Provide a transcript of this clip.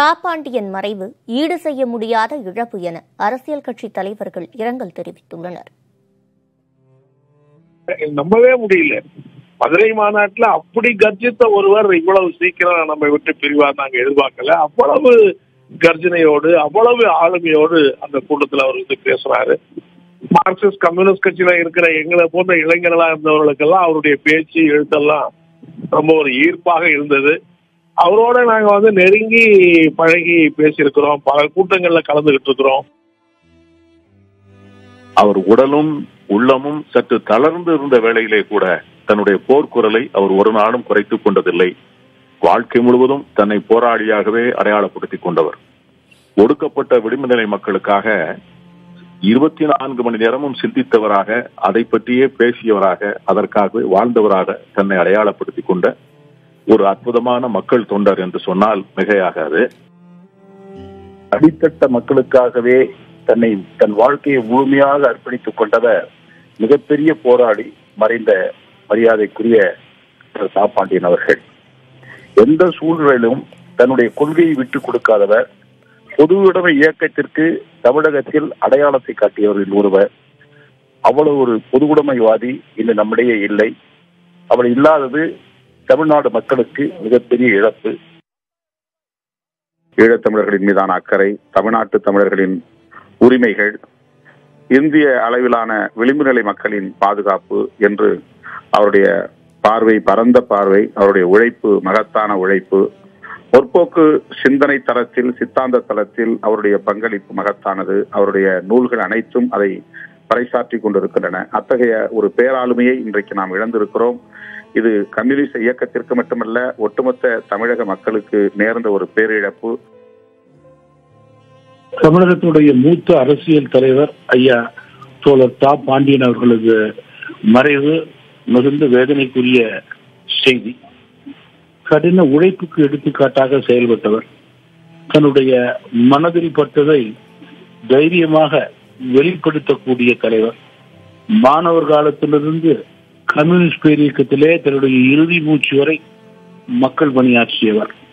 தாப்பாண்டியன் மறைவு ஈடு செய்ய முடியாத இழப்பு என அரசியல் கட்சி தலைவர்கள் இரங்கல் தெரிவித்துள்ளனர் நம்பவே முடியல மதுரை மாநாட்டுல அப்படி கர்ஜித்த ஒருவர் இவ்வளவு சீக்கிரம் நம்ம விட்டு பிரிவார் நாங்க எதிர்பார்க்கல அவ்வளவு கர்ஜனையோடு அவ்வளவு ஆளுமையோடு அந்த கூட்டத்துல அவர் வந்து பேசுறாரு மார்க்சிஸ்ட் கம்யூனிஸ்ட் கட்சியில இருக்கிற எங்களை போன்ற இளைஞர்களா இருந்தவர்களுக்கெல்லாம் அவருடைய பேச்சு எழுத்தெல்லாம் ரொம்ப ஒரு ஈர்ப்பாக இருந்தது அவரோட நாங்க வந்து நெருங்கி பழகி பேசியிருக்கிறோம் பல கூட்டங்கள்ல கலந்துகிட்டு இருக்கிறோம் அவர் உடலும் உள்ளமும் சற்று தளர்ந்து இருந்த வேளையிலே கூட தன்னுடைய போர்க்குரலை அவர் ஒரு நாளும் குறைத்துக் கொண்டதில்லை வாழ்க்கை முழுவதும் தன்னை போராளியாகவே அடையாளப்படுத்திக் கொண்டவர் ஒடுக்கப்பட்ட விடுமுறை மக்களுக்காக இருபத்தி நான்கு மணி நேரமும் சிந்தித்தவராக அதை பற்றியே பேசியவராக அதற்காகவே வாழ்ந்தவராக தன்னை அடையாளப்படுத்திக் கொண்ட ஒரு அற்புதமான மக்கள் தொண்டர் என்று சொன்னால் மிகையாகாது அடித்தட்ட மக்களுக்காகவே தன்னை தன் வாழ்க்கையை முழுமையாக அர்ப்பணித்துக் கொண்டவர் மிகப்பெரிய போராடி மறைந்த மரியாதைக்குரிய திரு சாப்பாண்டியன் அவர்கள் எந்த சூழ்நிலையிலும் தன்னுடைய கொள்கையை விட்டுக் கொடுக்காதவர் பொது உடைமை இயக்கத்திற்கு தமிழகத்தில் அடையாளத்தை காட்டியவர்கள் ஒருவர் அவ்வளவு ஒரு பொது உடைமைவாதி இன்று நம்மிடையே இல்லை அவர் இல்லாதது தமிழ்நாடு மக்களுக்கு மிகப்பெரிய இழப்பு ஈழத்தமிழர்களின் மீதான அக்கறை தமிழ்நாட்டு தமிழர்களின் உரிமைகள் இந்திய அளவிலான விளிம்பு நிலை மக்களின் பாதுகாப்பு என்று அவருடைய பார்வை பரந்த பார்வை அவருடைய உழைப்பு மகத்தான உழைப்பு முற்போக்கு சிந்தனை தளத்தில் சித்தாந்த தளத்தில் அவருடைய பங்களிப்பு மகத்தானது அவருடைய நூல்கள் அனைத்தும் அதை பறைசாற்றி கொண்டிருக்கின்றன அத்தகைய ஒரு பேராளுமையை இன்றைக்கு நாம் இழந்திருக்கிறோம் இது கம்யூனிஸ்ட் இயக்கத்திற்கு மட்டுமல்ல ஒட்டுமொத்த தமிழக மக்களுக்கு நேர்ந்த ஒரு பேரிழப்பு தமிழகத்தினுடைய மூத்த அரசியல் தலைவர் ஐயா தோழர் தா பாண்டியன் அவர்களது மறைவு மிகுந்த வேதனைக்குரிய செய்தி கடின உழைப்புக்கு எடுத்துக்காட்டாக செயல்பட்டவர் தன்னுடைய மனதில் பட்டதை தைரியமாக வெளிப்படுத்தக்கூடிய தலைவர் மாணவர் காலத்திலிருந்து கம்யூனிஸ்ட் பேரியக்கத்திலே தன்னுடைய இறுதி மூச்சு வரை மக்கள் பணியாற்றியவர்